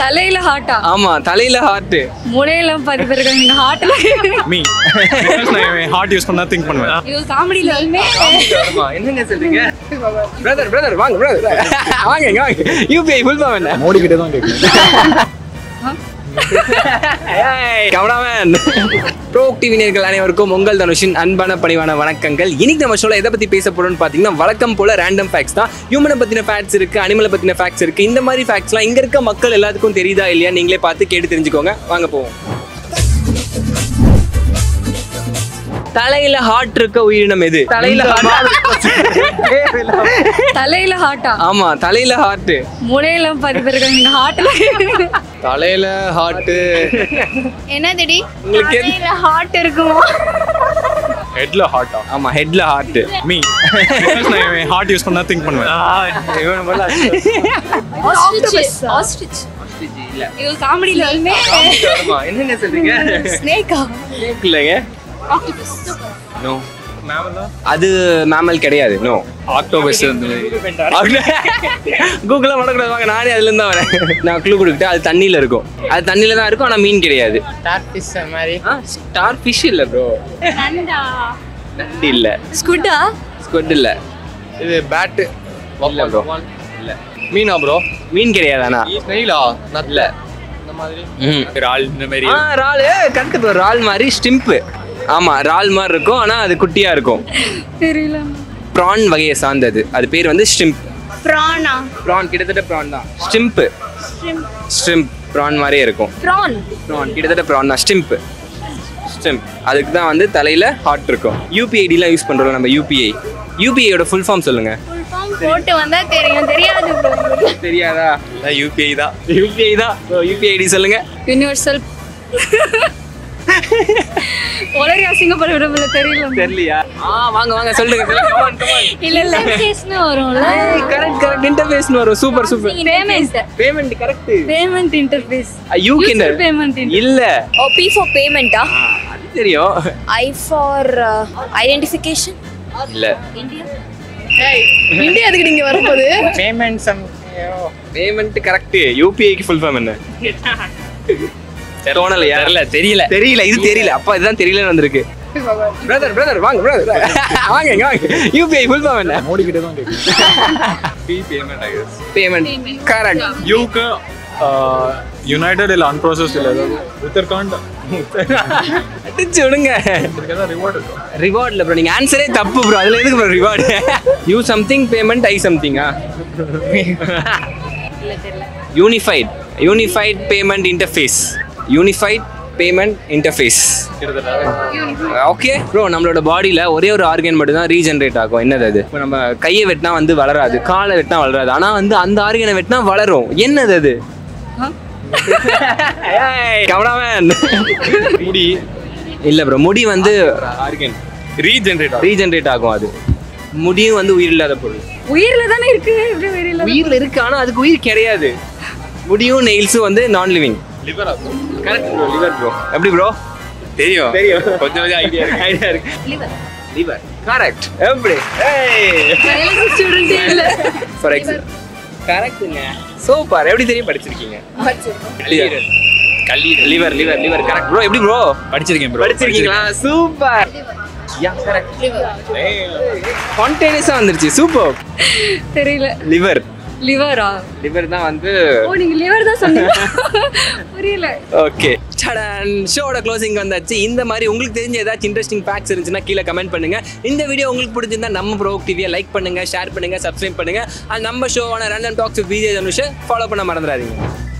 தலையில ஹார்ட்டா ஆமா தலையில ஹார்ட் முனையில பாதி பேர் இருக்காங்க நீங்க ஹார்ட்ல மீ நான் ஹார்ட் யூஸ் பண்ணா திங்க் பண்ணுவேன் இது காமெடியில வந்து ஆமா என்னங்க சொல்றீங்க பிரதர் பிரதர் வாங்க பிரதர் வாங்க இங்க வாங்க யூபிஐ ஃபுல் ஃபார்ம் என்ன மோடி கிட்ட தான் கேட்கணும் கமராமேன் ப்ரோ டிவி நேர்கள் அனைவருக்கும் உங்கள் தனுஷின் அன்பான பணிவான வணக்கங்கள் இன்னைக்கு நம்ம ஷோல எதை பத்தி பேச போறோம்னு பாத்தீங்கன்னா வழக்கம் போல ரேண்டம் ஃபேக்ட்ஸ் தான் ஹியூமனை பத்தின ஃபேக்ட்ஸ் இருக்கு அனிமலை பத்தின ஃபேக்ட்ஸ் இருக்கு இந்த மாதிரி ஃபேக்ட்ஸ்லாம் இங்க இருக்க மக்கள் எல்லாத்துக்கும் தெரியுதா இல்லையா நீங்களே பார்த்து கேட்டு தெரிஞ்சுக்கோங்க வாங்க போவோம் தலையில ஹார்ட் இருக்க உயிரினம் எது தலையில தலையில ஹார்ட்டா ஆமா தலையில ஹார்ட் முனையில பாதி பேர் இருக்காங்க நீங்க ஹார்ட்ல தலையில ஹார்ட் என்னதுடி உங்களுக்கு எது- ஹார்ட் இருக்குமா ஹெட்ல ஹார்ட்டா ஆமா ஹெட்ல ஹார்ட் மீ நான் ஹார்ட் யூஸ் பண்ணா திங்க் பண்ணுவேன் ஆஸ்ட்ரிச் இது காமெடியில வந்து என்னங்க சொல்றீங்க ஸ்னேக்கா இல்லைங்க ஆக்டோபஸ் நோ அது மேமல் கிடையாது நோ ஆக்டோபஸ் கூகுளில் மடக்கூடாது வாங்க நானே அதுல இருந்து வரேன் நான் க்ளூ கொடுக்கிட்டேன் அது தண்ணியில இருக்கும் அது தண்ணியில தான் இருக்கும் ஆனா மீன் கிடையாது டார்பிஸ் மாதிரி ஸ்டார் ஃபிஷ் இல்ல ப்ரோ நண்டு இல்ல ஸ்குட்டா ஸ்குட் இல்ல இது பேட்டு இல்ல ப்ரோ இல்ல மீனா ப்ரோ மீன் கிடையாது ஆனா ஸ்னெயிலா இல்ல இந்த மாதிரி ம் இறால் இந்த மாதிரி ஆ இறால் கரெக்ட் ப்ரோ இறால் மாதிரி ஸ்டிம்ப் ஆமா இறால் மாதிரி இருக்கும் ஆனா அது குட்டியா இருக்கும் தெரியல ப்ரான் வகையை சார்ந்தது அது பேர் வந்து ஸ்டிம்ப் ப்ரானா ப்ரான் கிட்டத்தட்ட ப்ரான் தான் ஸ்டிம்ப் ஸ்டிம்ப் ப்ரான் மாதிரியே இருக்கும் ப்ரான் ப்ரான் கிட்டத்தட்ட ப்ரான் தான் ஸ்டிம்ப் ஸ்டிம்ப் அதுக்கு தான் வந்து தலையில ஹார்ட் இருக்கும் யூபிஐடிலாம் யூஸ் பண்றோம் நம்ம யூபிஐ யூபிஐயோட ஃபுல் ஃபார்ம் சொல்லுங்க ஃபுல் ஃபார்ம் போட்டு வந்தா தெரியும் தெரியாது ப்ரோ தெரியாதா யூபிஐ தான் யூபிஐ தான் யூபிஐடி சொல்லுங்க யூனிவர்சல் ஒளரி அசிங்கப்பட விடவில்லை தெரியல தெரியலையா ஆ வாங்க வாங்க சொல்லுங்க இல்ல இல்ல இன்டர்ஃபேஸ்னு வரும்ல கரெக்ட் கரெக்ட் இன்டர்ஃபேஸ் வரும் super super payment payment correct payment interface U User payment can in- இல்ல ஓ பி ஃபார் பேமெண்ட்டா அது தெரியும் ஐ ஃபார் ஐடென்டிஃபிகேஷன் இல்ல இந்தியா எதுக்கு நீங்க வரும்போது பேமெண்ட் சம் பேமெண்ட் கரெக்ட் யூபிஐக்கு ஃபுல் ஃபார்ம் என்ன தோணலையா தெரியல தெரியல தெரியல இது தெரியல அப்பா இதுதான் தெரியலன்னு வந்திருக்கு பிரதர் பிரதர் வாங்க பிரதர் வாங்க இங்க வாங்க யூபிஐ ஃபுல் ஃபார்ம் என்ன மோடி கிட்ட தான் கேட்கணும் P payment I guess payment correct யூக்கு யுனைடெட் இல்ல அன்ப்ரோசஸ்ட் இல்ல ஏதாவது உத்தரகாண்ட் அடிச்சு விடுங்க இதுக்கு ஏதாவது ரிவார்ட் இருக்கும் ரிவார்ட்ல ப்ரோ நீங்க ஆன்சரே தப்பு ப்ரோ அதுல எதுக்கு bro reward U something payment I சம்திங்கா unified unified payment interface unified payment interface okay bro நம்மளோட பாடியில் ஒரே ஒரு ஆர்கன் மட்டும் தான் ரீஜென்ரேட் ஆகும் என்னது அது இப்போ நம்ம கையை வெட்டினா வந்து வளராது காலை வெட்டினா வளராது ஆனால் வந்து அந்த ஆர்கனை வெட்டினா வளரும் என்னது அது கவனாமேன் முடி இல்லை ப்ரோ முடி வந்து ஆர்கன் ரீஜென்ரேட் ரீஜென்ரேட் ஆகும் அது முடியும் வந்து உயிர் இல்லாத பொருள் உயிர்ல தானே இருக்கு எப்படி உயிரில்ல உயிர்ல இருக்கு ஆனா அதுக்கு உயிர் கிடையாது முடியும் நெயில்ஸும் வந்து நான் லிவிங் லிவர் ஆகும் கரெக்ட் ப்ரோ லிவர் ப்ரோ எப்படி ப்ரோ தெரியும் தெரியும் கொஞ்சம் கொஞ்சம் ஐடியா இருக்கு ஐடியா இருக்கு லிவர் லிவர் கரெக்ட் எப்படி ஸ்டூடெண்ட் இல்ல ஃபார் எக்ஸாம்பிள் கரெக்ட்டுங்க சூப்பர் எப்படி தெரியும் படிச்சிருக்கீங்க கல்லீரல் கல்லீரல் liver liver liver correct bro எப்படி ப்ரோ படிச்சிருக்கேன் ப்ரோ படிச்சிருக்கீங்களா சூப்பர் யா கரெக்ட் ஸ்பான்டேனியஸா வந்துருச்சு சூப்பர் தெரியல லிவர் லிவரா லிவர் தான் வந்து ஓ நீங்க லிவர் தான் சொன்னீங்க புரியல ஓகே சடன் ஷோட க்ளோசிங் வந்தாச்சு இந்த மாதிரி உங்களுக்கு தெரிஞ்ச ஏதாச்சும் இன்ட்ரெஸ்டிங் ஃபேக்ட்ஸ் இருந்துச்சுன்னா கீழே கமெண்ட் பண்ணுங்க இந்த வீடியோ உங்களுக்கு பிடிச்சிருந்தா நம்ம ப்ரோ டிவியை லைக் பண்ணுங்க ஷேர் பண்ணுங்க சப்ஸ்கிரைப் பண்ணுங்க அண்ட் நம்ம ஷோவான ரேண்டம் டாக்ஸ் வித் விஜய் தனுஷை ஃபாலோ பண்ண மறந்துடாதீங்க